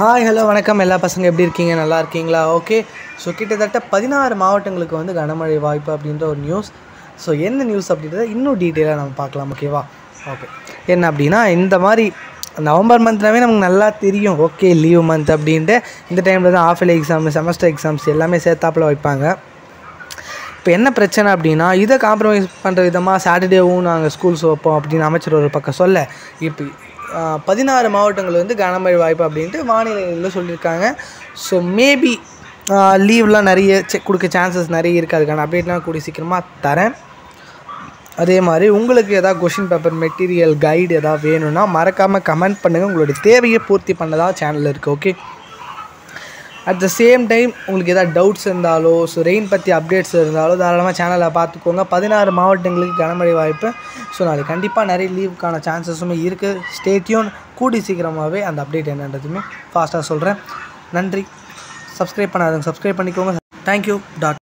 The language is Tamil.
ஹாய் ஹலோ வணக்கம் எல்லா பசங்க எப்படி இருக்கீங்க நல்லா இருக்கீங்களா ஓகே ஸோ கிட்டத்தட்ட பதினாறு மாவட்டங்களுக்கு வந்து கனமழை வாய்ப்பு அப்படின்ற ஒரு நியூஸ் ஸோ என்ன நியூஸ் அப்படின்றத இன்னும் டீட்டெயிலாக நம்ம பார்க்கலாம் ஓகேவா ஓகே என்ன அப்படின்னா இந்த மாதிரி நவம்பர் மந்த்னாவே நமக்கு நல்லா தெரியும் ஓகே லீவ் மந்த் அப்படின்ட்டு இந்த டைமில் தான் ஆஃப் எக்ஸாம் செமஸ்டர் எக்ஸாம்ஸ் எல்லாமே சேர்த்தாப்பில் வைப்பாங்க இப்போ என்ன பிரச்சனை அப்படின்னா இதை காம்ப்ரமைஸ் பண்ணுற விதமாக சாட்டர்டேவும் நாங்கள் ஸ்கூல்ஸ் வைப்போம் அப்படின்னு அமைச்சர் ஒரு பக்கம் சொல்ல இப்போ ஆஹ், பதினாறு மாவட்டங்கள் வந்து கனமழை வாய்ப்பு அப்படின்ட்டு வானிலையில் சொல்லியிருக்காங்க ஸோ மேபி லீவ்லாம் நிறைய செக் கொடுக்க சான்சஸ் நிறைய இருக்குது அதுக்கான அப்டேட்லாம் கூடிய சீக்கிரமாக தரேன் அதே மாதிரி உங்களுக்கு எதாவது கொஷின் பேப்பர் மெட்டீரியல் கைடு எதாவது வேணும்னா மறக்காமல் கமெண்ட் பண்ணுங்கள் உங்களுடைய தேவையை பூர்த்தி பண்ணதா சேனல் இருக்குது okay at the same time உங்களுக்கு எதாவது டவுட்ஸ் இருந்தாலோ ஸோ ரெயின் பற்றி அப்டேட்ஸ் இருந்தாலோ தாராளமாக சேனலை பார்த்துக்கோங்க பதினாறு மாவட்டங்களுக்கு கனமழை வாய்ப்பு ஸோ நாளைக்கு கண்டிப்பாக நிறைய லீவுக்கான சான்சஸுமே இருக்குது ஸ்டேட்யூன் கூடி சீக்கிரமாகவே அந்த அப்டேட் என்னன்றதுமே ஃபாஸ்ட்டாக சொல்கிறேன் நன்றி சப்ஸ்கிரைப் பண்ணாதவங்க சப்ஸ்கிரைப் பண்ணிக்கோங்க தேங்க்யூ டாட்